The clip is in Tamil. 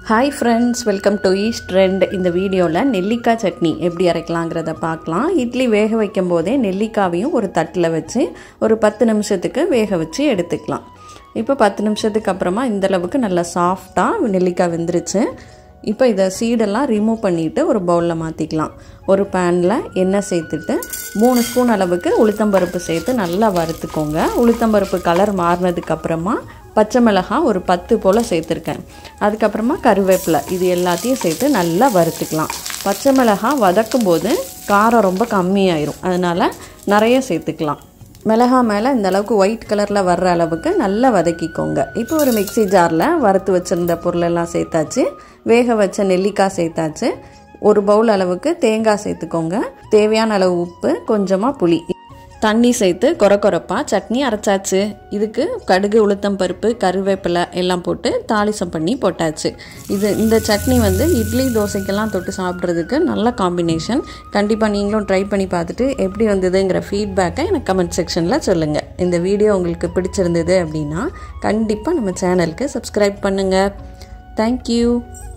hi friends welcome to east trend இந்த வீடியோவில் நெல்லிக்காய் சட்னி எப்படி அரைக்கலாங்கிறத பார்க்கலாம் இட்லி வேக வைக்கும் போதே நெல்லிக்காவையும் ஒரு தட்டில் வச்சு ஒரு பத்து நிமிஷத்துக்கு வேக வச்சு எடுத்துக்கலாம் இப்போ பத்து நிமிஷத்துக்கு அப்புறமா இந்த அளவுக்கு நல்லா சாஃப்டாக நெல்லிக்காய் வெந்துருச்சு இப்போ இதை சீடெல்லாம் ரிமூவ் பண்ணிவிட்டு ஒரு பவுலில் மாற்றிக்கலாம் ஒரு பேனில் எண்ணெய் சேர்த்துட்டு மூணு ஸ்பூன் அளவுக்கு உளுத்தம்பருப்பு சேர்த்து நல்லா வறுத்துக்கோங்க உளுத்தம்பருப்பு கலர் மாறினதுக்கப்புறமா பச்சை மிளகாய் ஒரு பத்து போல் சேர்த்துருக்கேன் அதுக்கப்புறமா கருவேப்பிலை இது எல்லாத்தையும் சேர்த்து நல்லா வறுத்துக்கலாம் பச்சை மிளகாய் வதக்கும் போது காரம் ரொம்ப கம்மியாயிரும் அதனால் நிறைய சேர்த்துக்கலாம் மிளகா மேலே இந்த அளவுக்கு ஒயிட் கலரில் வர்ற அளவுக்கு நல்லா வதக்கிக்கோங்க இப்போ ஒரு மிக்சி ஜாரில் வறுத்து வச்சுருந்த பொருளெல்லாம் சேர்த்தாச்சு வேக வச்ச நெல்லிக்காய் சேர்த்தாச்சு ஒரு பவுல் அளவுக்கு தேங்காய் சேர்த்துக்கோங்க தேவையான அளவு உப்பு கொஞ்சமாக புளி தண்ணி சேர்த்து கொர கொரப்பாக சட்னி அரைச்சாச்சு இதுக்கு கடுகு உளுத்தம் பருப்பு கருவேப்பிலை எல்லாம் போட்டு தாளிசம் பண்ணி போட்டாச்சு இது இந்த சட்னி வந்து இட்லி தோசைக்கெல்லாம் தொட்டு சாப்பிட்றதுக்கு நல்ல காம்பினேஷன் கண்டிப்பாக நீங்களும் ட்ரை பண்ணி பார்த்துட்டு எப்படி வந்ததுங்கிற ஃபீட்பேக்கை எனக்கு கமெண்ட் செக்ஷனில் சொல்லுங்கள் இந்த வீடியோ உங்களுக்கு பிடிச்சிருந்தது அப்படின்னா கண்டிப்பாக நம்ம சேனலுக்கு சப்ஸ்கிரைப் பண்ணுங்கள் தேங்க்யூ